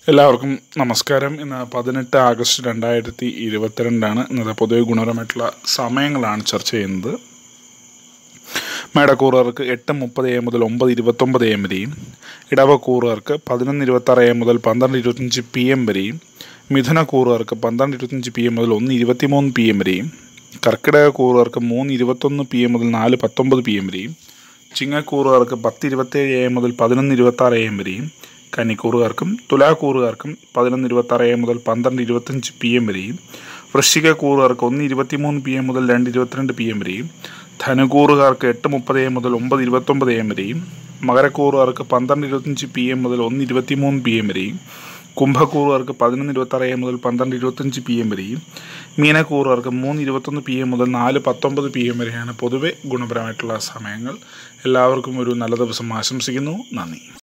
എല്ലാവർക്കും നമസ്കാരം ഇന്ന് പതിനെട്ട് ആഗസ്റ്റ് രണ്ടായിരത്തി ഇരുപത്തിരണ്ടാണ് ഇന്നത്തെ പൊതുവെ ഗുണപരമായിട്ടുള്ള സമയങ്ങളാണ് ചർച്ച ചെയ്യുന്നത് മേടക്കൂറുകാർക്ക് എട്ട് മുപ്പത് എ മുതൽ ഒമ്പത് ഇരുപത്തൊമ്പത് എം വരെയും ഇടവക്കൂറുകാർക്ക് പതിനൊന്ന് ഇരുപത്താറ് എ മുതൽ പന്ത്രണ്ട് ഇരുപത്തഞ്ച് പി എം വരെയും മിഥുനക്കൂറുകാർക്ക് പന്ത്രണ്ട് ഇരുപത്തഞ്ച് പി എം മുതൽ ഒന്ന് ഇരുപത്തിമൂന്ന് പി എം വരെയും കർക്കിടക കൂറുകാർക്ക് മൂന്ന് ഇരുപത്തൊന്ന് പി എം മുതൽ നാല് പത്തൊമ്പത് പി എം വരെയും ചിങ്ങക്കൂറുകാർക്ക് പത്ത് ഇരുപത്തേഴ് എ മുതൽ പതിനൊന്ന് ഇരുപത്താറ് എം വരെയും കന്നിക്കൂറുകാർക്കും തുലാക്കൂറുകാർക്കും പതിനൊന്ന് ഇരുപത്താറ് എ മുതൽ പന്ത്രണ്ട് ഇരുപത്തഞ്ച് പി എം വരെയും വൃശ്ചിക കൂറുകാർക്ക് ഒന്ന് ഇരുപത്തിമൂന്ന് പി എം മുതൽ രണ്ട് ഇരുപത്തിരണ്ട് പി എം വരെയും ധനുകൂറുകാർക്ക് എട്ട് മുപ്പത് എ മുതൽ ഒമ്പത് ഇരുപത്തൊമ്പത് എം വരെയും മകരക്കൂറുകാർക്ക് പന്ത്രണ്ട് ഇരുപത്തഞ്ച് പി എം മുതൽ ഒന്ന് ഇരുപത്തിമൂന്ന് പി എം വരെയും കുംഭക്കൂറുകാർക്ക് പതിനൊന്ന് ഇരുപത്താറ് എ മുതൽ പന്ത്രണ്ട് ഇരുപത്തഞ്ച് പി എം വരെയും മീനക്കൂറുകാർക്ക് മൂന്ന് ഇരുപത്തൊന്ന് പി എം മുതൽ നാല് പത്തൊമ്പത് പി എം വരെയാണ് പൊതുവെ ഗുണപരമായിട്ടുള്ള സമയങ്ങൾ എല്ലാവർക്കും ഒരു നല്ല ദിവസം ആശംസിക്കുന്നു നന്ദി